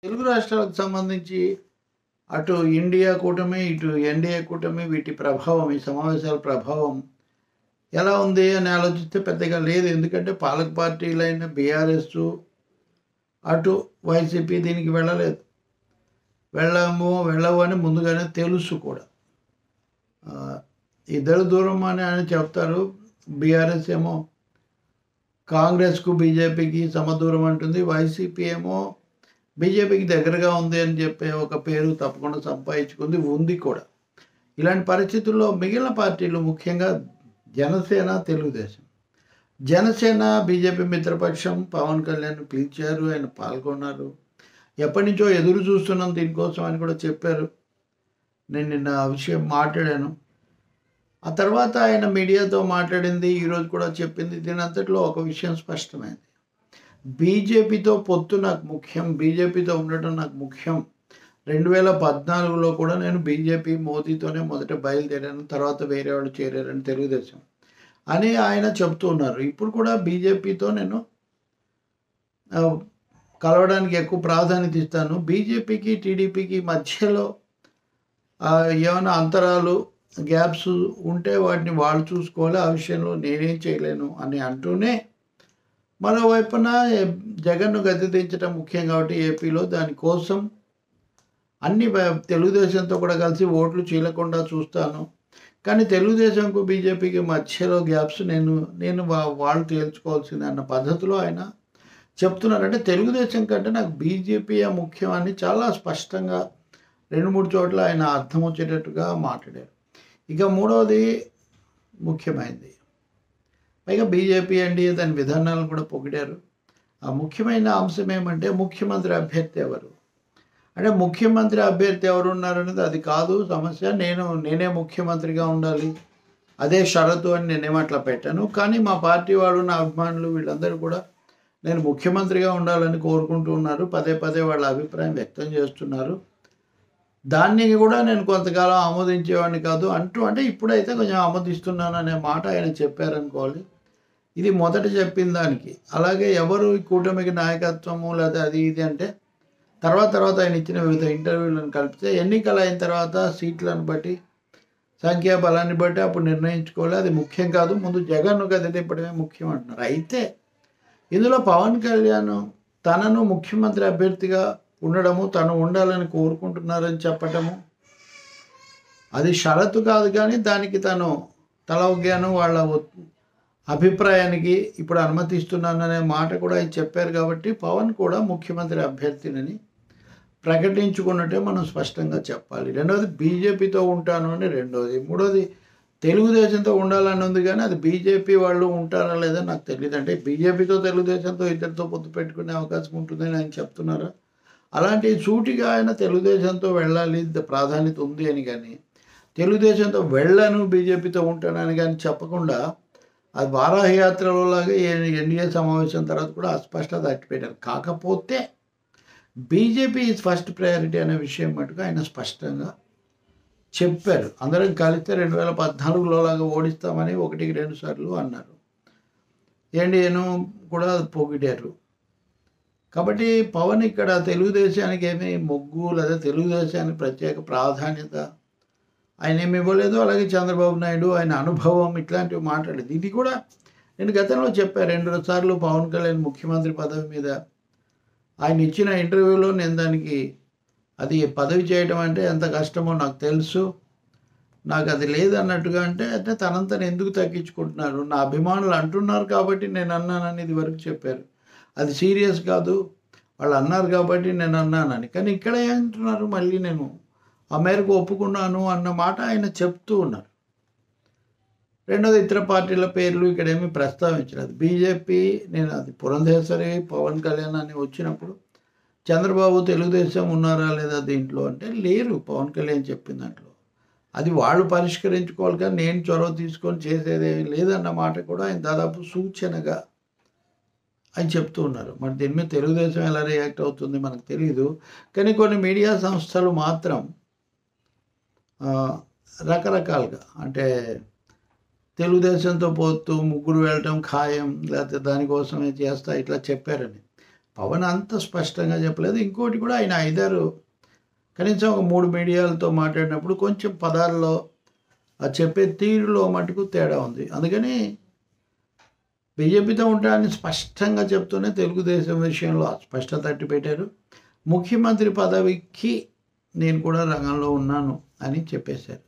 తెలుగు రాష్ట్రాలకు సంబంధించి అటు ఇండియా కూటమి ఇటు ఎన్డీఏ కూటమి వీటి ప్రభావం ఈ సమావేశాల ప్రభావం ఎలా ఉంది అని ఆలోచిస్తే పెద్దగా లేదు ఎందుకంటే పాలక పార్టీలైన బీఆర్ఎస్ అటు వైసీపీ దీనికి వెళ్ళలేదు వెళ్ళము వెళ్ళవు అని ముందుగానే తెలుసు కూడా ఆ, ఇద్దరు దూరం అని ఆయన చెప్తారు బీఆర్ఎస్ ఏమో కాంగ్రెస్కు బీజేపీకి సమదూరం అంటుంది వైసీపీ ఏమో బీజేపీకి దగ్గరగా ఉంది అని చెప్పే ఒక పేరు తప్పకుండా సంపాదించుకుంది ఉంది కూడా ఇలాంటి పరిస్థితుల్లో మిగిలిన పార్టీలు ముఖ్యంగా జనసేన తెలుగుదేశం జనసేన బీజేపీ మిత్రపక్షం పవన్ కళ్యాణ్ పిలిచారు ఆయన పాల్గొన్నారు ఎప్పటి నుంచో ఎదురు చూస్తున్నాం దీనికోసం అని కూడా చెప్పారు నేను నిన్న ఆ విషయం మాట్లాడాను ఆ తర్వాత ఆయన మీడియాతో మాట్లాడింది ఈరోజు కూడా చెప్పింది దీని అంతట్లో ఒక విషయం స్పష్టమైంది బీజేపీతో పొత్తు నాకు ముఖ్యం బీజేపీతో ఉండటం నాకు ముఖ్యం రెండు వేల పద్నాలుగులో కూడా నేను బీజేపీ మోదీతోనే మొదట బయలుదేరాను తర్వాత వేరే వాళ్ళు చేరారని తెలుగుదేశం అని ఆయన చెప్తూ ఉన్నారు ఇప్పుడు కూడా బీజేపీతో నేను ఆ, కలవడానికి ఎక్కువ ప్రాధాన్యత ఇస్తాను బీజేపీకి టీడీపీకి మధ్యలో ఆ, ఏమైనా అంతరాలు గ్యాప్స్ ఉంటే వాటిని వాళ్ళు చూసుకోవాలి ఆ విషయంలో నేనేం చేయలేను అని అంటూనే మరోవైపున ఏ- జగన్ను గద్దె దించడం ముఖ్యం కాబట్టి ఏపీలో దానికోసం అన్ని బ- తెలుగుదేశంతో కూడా కలిసి ఓట్లు చీలకుండా చూస్తాను కానీ తెలుగుదేశంకు బీజేపీకి మధ్యలో గ్యాప్స్ నేను నేను వా- వాళ్ళు తేల్చుకోవాల్సింది అన్న పద్ధతిలో ఆయన చెప్తున్నారంటే తెలుగుదేశం కంటే నాకు బీజేపీ ముఖ్యం అని చాలా స్పష్టంగా రెండు మూడు చోట్ల ఆయన అర్థం వచ్చేటట్టుగా మాట్లాడారు ఇక మూడవది ముఖ్యమైనది పైగా బీజేపీ ఎన్డీఏ దాని విధానాలను కూడా పొగిడారు ఆ ముఖ్యమైన అంశం ఏమంటే ముఖ్యమంత్రి అభ్యర్థి ఎవరు అంటే ముఖ్యమంత్రి అభ్యర్థి ఎవరు ఉన్నారనేది అది కాదు సమస్య నేను నేనే ముఖ్యమంత్రిగా ఉండాలి అదే షరతు అని నేనేం అట్లా పెట్టాను కానీ మా పార్టీ వాళ్ళు నా అభిమానులు వీళ్ళందరూ కూడా నేను ముఖ్యమంత్రిగా ఉండాలని కోరుకుంటూ ఉన్నారు పదే పదే వాళ్ళ అభిప్రాయం వ్యక్తం చేస్తున్నారు దాన్ని కూడా నేను కొంతకాలం ఆమోదించేవాడిని కాదు అంటూ అంటే ఇప్పుడైతే కొంచెం ఆమోదిస్తున్నాను అనే మాట ఆయన చెప్పారనుకోవాలి ఇది మొదట చెప్పిన దానికి అలాగే ఎవరు ఈ కూటమికి నాయకత్వము లేదా అది ఇది అంటే తర్వాత తర్వాత ఆయన ఇచ్చిన వివిధ ఇంటర్వ్యూలను కలిపితే ఎన్నికలు అయిన తర్వాత సీట్లను బట్టి సంఖ్యాబలాన్ని బట్టి అప్పుడు నిర్ణయించుకోవాలి అది ముఖ్యం కాదు ముందు జగన్ను గది దింపడమే ముఖ్యం అంటున్నారు అయితే ఇందులో పవన్ కళ్యాణ్ తనను ముఖ్యమంత్రి అభ్యర్థిగా ఉండడము తను ఉండాలని కోరుకుంటున్నారని చెప్పటము అది షరతు కాదు కానీ దానికి తను తల ఒగ్గాను వాళ్ళ ఒ- అభిప్రాయానికి ఇప్పుడు అనుమతిస్తున్నాననే మాట కూడా ఆయన చెప్పారు కాబట్టి పవన్ కూడా ముఖ్యమంత్రి అభ్యర్థినని ప్రకటించుకున్నట్టే మనం స్పష్టంగా చెప్పాలి రెండవది బీజేపీతో ఉంటాను అని రెండవది మూడవది తెలుగుదేశంతో ఉండాలని ఉంది కానీ అది బీజేపీ వాళ్ళు ఉంటారా లేదా నాకు తెలియదు అంటే బీజేపీతో తెలుగుదేశంతో ఇద్దరితో పొత్తు పెట్టుకునే అవకాశం ఉంటుందని ఆయన చెప్తున్నారా అలాంటి సూటిగా ఆయన తెలుగుదేశంతో వెళ్ళాలి ద- ప్రాధాన్యత ఉంది అని కానీ తెలుగుదేశంతో వెళ్ళను బీజేపీతో ఉంటానని కానీ చెప్పకుండా అది వారాహి యాత్రలో లాగా ఎన్డీఏ సమావేశం తర్వాత కూడా అస్పష్టత అట్టిపెట్టారు కాకపోతే బీజేపీ ఈజ్ ఫస్ట్ ప్రయారిటీ అనే విషయం మటుకు ఆయన స్పష్టంగా చెప్పారు అందరం కలిస్తే రెండు వేల పద్నాలుగులో లాగా ఓడిస్తామని ఒకటికి రెండు సార్లు అన్నారు ఎన్డీఏను కూడా పొగిడారు కాబట్టి పవన్ ఇక్కడ తెలుగుదేశానికి ఏమీ మొగ్గు లేదా తెలుగుదేశానికి ప్రత్యేక ప్రాధాన్యత ఆయన ఏమి ఇవ్వలేదు అలాగే చంద్రబాబు నాయుడు ఆయన అనుభవం ఇట్లాంటివి మాట్లాడలేదు ఇది కూడా నేను గతంలో చెప్పాను రెండు సార్లు పవన్ కళ్యాణ్ ముఖ్యమంత్రి పదవి మీద ఆయన ఇచ్చిన ఇంటర్వ్యూలో నేను దానికి అది పదవి చేయడం అంటే ఎంత కష్టమో నాకు తెలుసు నాకు అది లేదన్నట్టుగా అంటే అంటే తనంతను ఎందుకు తగ్గించుకుంటున్నారు నా అభిమానులు అంటున్నారు కాబట్టి నేను అన్నానని ఇది వరకు చెప్పారు అది సీరియస్ కాదు వాళ్ళు అన్నారు కాబట్టి నేను అన్నానని కానీ ఇక్కడ ఏమంటున్నారు మళ్ళీ నేను ఆ మేరకు ఒప్పుకున్నాను అన్న మాట ఆయన చెప్తూ ఉన్నారు రెండోది ఇతర పార్టీల పేర్లు ఇక్కడ ఏమీ ప్రస్తావించలేదు బీజేపీ నేను అది పురంధేశ్వరి పవన్ కళ్యాణ్ అని వచ్చినప్పుడు చంద్రబాబు తెలుగుదేశం ఉన్నారా లేదా దీంట్లో అంటే లేరు పవన్ కళ్యాణ్ చెప్పిన దాంట్లో అది వాళ్ళు పరిష్కరించుకోవాలి కానీ నేను చొరవ తీసుకొని చేసేదేమీ లేదన్న మాట కూడా ఆయన దాదాపు సూచనగా ఆయన చెప్తూ ఉన్నారు మరి దీని మీద తెలుగుదేశం ఎలా రియాక్ట్ అవుతుంది మనకు తెలియదు కానీ కొన్ని మీడియా సంస్థలు మాత్రం ఆ, రకరకాలుగా అంటే తెలుగుదేశంతో పోతూ ముగ్గురు వెళ్ళటం ఖాయం లేకపోతే దానికోసమే చేస్తా ఇట్లా చెప్పారని పవన్ అంత స్పష్టంగా చెప్పలేదు ఇంకోటి కూడా ఆయన ఐదారు కనీసం ఒక మూడు మీడియాలతో మాట్లాడినప్పుడు కొంచెం పదాల్లో ఆ చెప్పే తీరులో మటుకు తేడా ఉంది అందుకని బీజేపీతో ఉంటారని స్పష్టంగా చెప్తూనే తెలుగుదేశం విషయంలో స్పష్టత తట్టి పెట్టారు ముఖ్యమంత్రి పదవికి నేను కూడా రంగంలో ఉన్నాను అని చెప్పేశారు